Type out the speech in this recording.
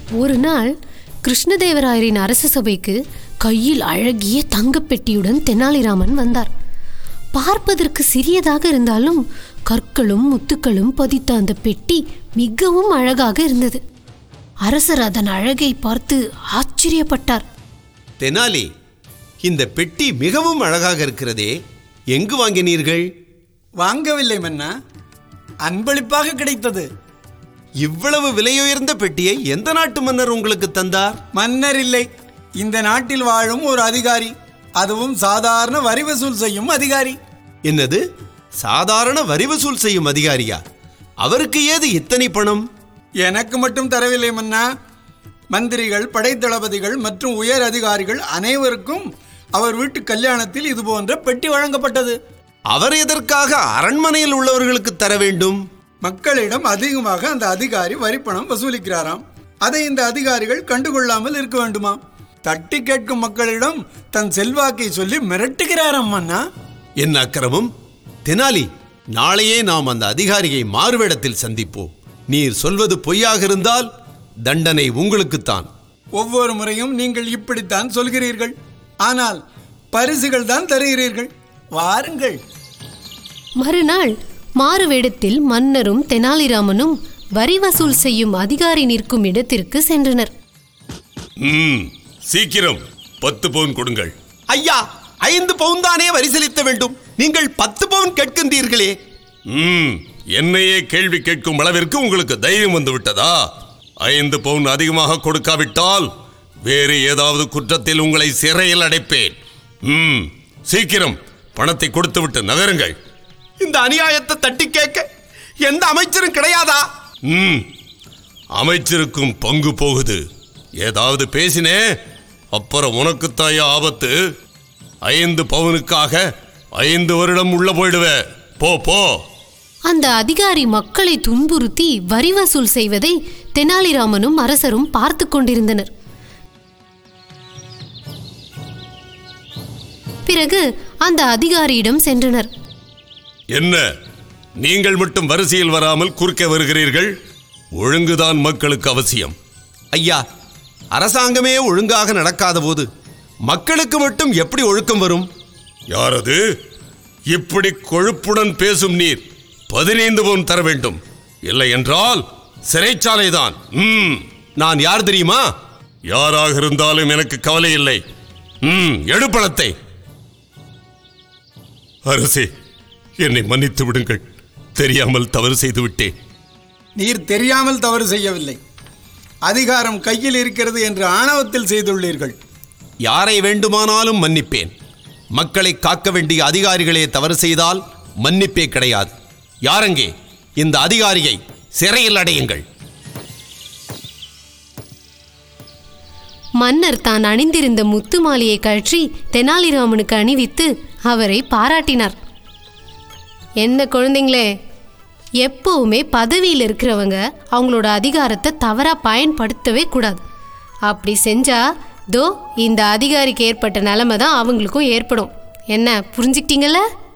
ஒரு நாள் கிருஷ்ணதேவராயரின் அரச சபைக்கு கையில் அழகிய தங்கப்பெட்டியுடன் தெனாலிராமன் வந்தார் பார்ப்பதற்கு சிறியதாக இருந்தாலும் கற்களும் முத்துக்களும் பதித்த அந்த பெட்டி மிகவும் அழகாக இருந்தது அரசர் அதன் அழகை பார்த்து ஆச்சரியப்பட்டார் தெனாலி இந்த பெட்டி மிகவும் அழகாக இருக்கிறதே எங்கு வாங்கினீர்கள் வாங்கவில்லை மன்னா அன்பளிப்பாக கிடைத்தது இவ்வளவு விலையுயர்ந்த பெட்டியை எந்த நாட்டு மன்னர் உங்களுக்கு தந்தார் மன்னர் இல்லை இந்த நாட்டில் வாழும் ஒரு அதிகாரி அதுவும் சாதாரண வரி வசூல் செய்யும் அதிகாரி என்னது சாதாரண வரி வசூல் செய்யும் அதிகாரியா அவருக்கு ஏது இத்தனை பணம் எனக்கு மட்டும் தரவில்லை மன்னா மந்திரிகள் படைத்தளபதிகள் மற்றும் உயர் அதிகாரிகள் அனைவருக்கும் அவர் வீட்டு கல்யாணத்தில் இது போன்ற பெட்டி வழங்கப்பட்டது அவர் எதற்காக அரண்மனையில் உள்ளவர்களுக்கு தர வேண்டும் மக்களிடம் அதிகமாக அந்த அதிகாரி வரிப்பணம் வசூலிக்கிறாராம் அதை இந்த அதிகாரிகள் கண்டுகொள்ளாமல் இருக்க வேண்டுமா தட்டி கேட்கும் மக்களிடம் தன் செல்வாக்கை சொல்லி மிரட்டுகிறாராம் மன்னா என்ன அக்கிரமம் தெனாலி நாளையே நாம் அந்த அதிகாரியை மாறுவேடத்தில் சந்திப்போம் நீர் சொல்வது பொய்யாக இருந்தால் தண்டனை உங்களுக்குத்தான் ஒவ்வொரு முறையும் நீங்கள் இப்படித்தான் சொல்கிறீர்கள் ஆனால் பரிசுகள் தான் தருகிறீர்கள் வாருங்கள் மறுநாள் மாறுவேடத்தில் மன்னரும் தெனாலிராமனும் வரி வசூல் செய்யும் அதிகாரி நிற்கும் இடத்திற்கு சென்றனர் ம் சீக்கிரம் பத்து பவுன் கொடுங்கள் ஐயா ஐந்து பவுன் தானே வரி செலுத்த வேண்டும் நீங்கள் பத்து பவுன் கேட்கின்றீர்களே ம் என்னையே கேள்வி கேட்கும் அளவிற்கு உங்களுக்கு தைரியம் வந்து விட்டதா ஐந்து பவுன் அதிகமாக கொடுக்காவிட்டால் வேறு ஏதாவது குற்றத்தில் உங்களை சிறையில் அடைப்பேன் ம் சீக்கிரம் பணத்தை கொடுத்துவிட்டு நகருங்கள் இந்த அநியாயத்தை தட்டி கேட்க எந்த அமைச்சரும் கிடையாதா ம் அமைச்சருக்கும் பங்கு போகுது ஏதாவது பேசினே அப்புறம் உனக்குத்தாயா ஆபத்து ஐந்து பவுனுக்காக ஐந்து வருடம் உள்ள போயிடுவே போ போ அந்த அதிகாரி மக்களை துன்புறுத்தி வரி வசூல் செய்வதை தெனாலிராமனும் அரசரும் பார்த்து கொண்டிருந்தனர் பிறகு அந்த அதிகாரியிடம் சென்றனர் என்ன நீங்கள் மட்டும் வரிசையில் வராமல் குறுக்கே வருகிறீர்கள் ஒழுங்குதான் மக்களுக்கு அவசியம் ஐயா அரசாங்கமே ஒழுங்காக நடக்காத போது மக்களுக்கு மட்டும் எப்படி ஒழுக்கம் வரும் யாரது இப்படி கொழுப்புடன் பேசும் நீர் பதினைந்து பவுன் தர வேண்டும் இல்லை என்றால் சிறைச்சாலைதான் ம் நான் யார் தெரியுமா யாராக இருந்தாலும் எனக்கு கவலை இல்லை ம் எடு பணத்தை அரசே என்னை மன்னித்து விடுங்கள் தெரியாமல் தவறு செய்து விட்டேன் நீர் தெரியாமல் தவறு செய்யவில்லை அதிகாரம் கையில் இருக்கிறது என்று ஆணவத்தில் செய்துள்ளீர்கள் யாரை வேண்டுமானாலும் மன்னிப்பேன் மக்களை காக்க வேண்டிய அதிகாரிகளே தவறு செய்தால் மன்னிப்பே கிடையாது யாரங்கே இந்த அதிகாரியை சிறையில் அடையுங்கள் மன்னர் தான் அணிந்திருந்த முத்து மாலையை கழற்றி தெனாலிராமனுக்கு அணிவித்து அவரை பாராட்டினார் என்ன குழந்தைங்களே எப்பவுமே பதவியில் இருக்கிறவங்க அவங்களோட அதிகாரத்தை தவறா பயன்படுத்தவே கூடாது அப்படி செஞ்சா தோ இந்த அதிகாரிக்கு ஏற்பட்ட நிலைமை தான் அவங்களுக்கும் ஏற்படும் என்ன புரிஞ்சுக்கிட்டீங்கல்ல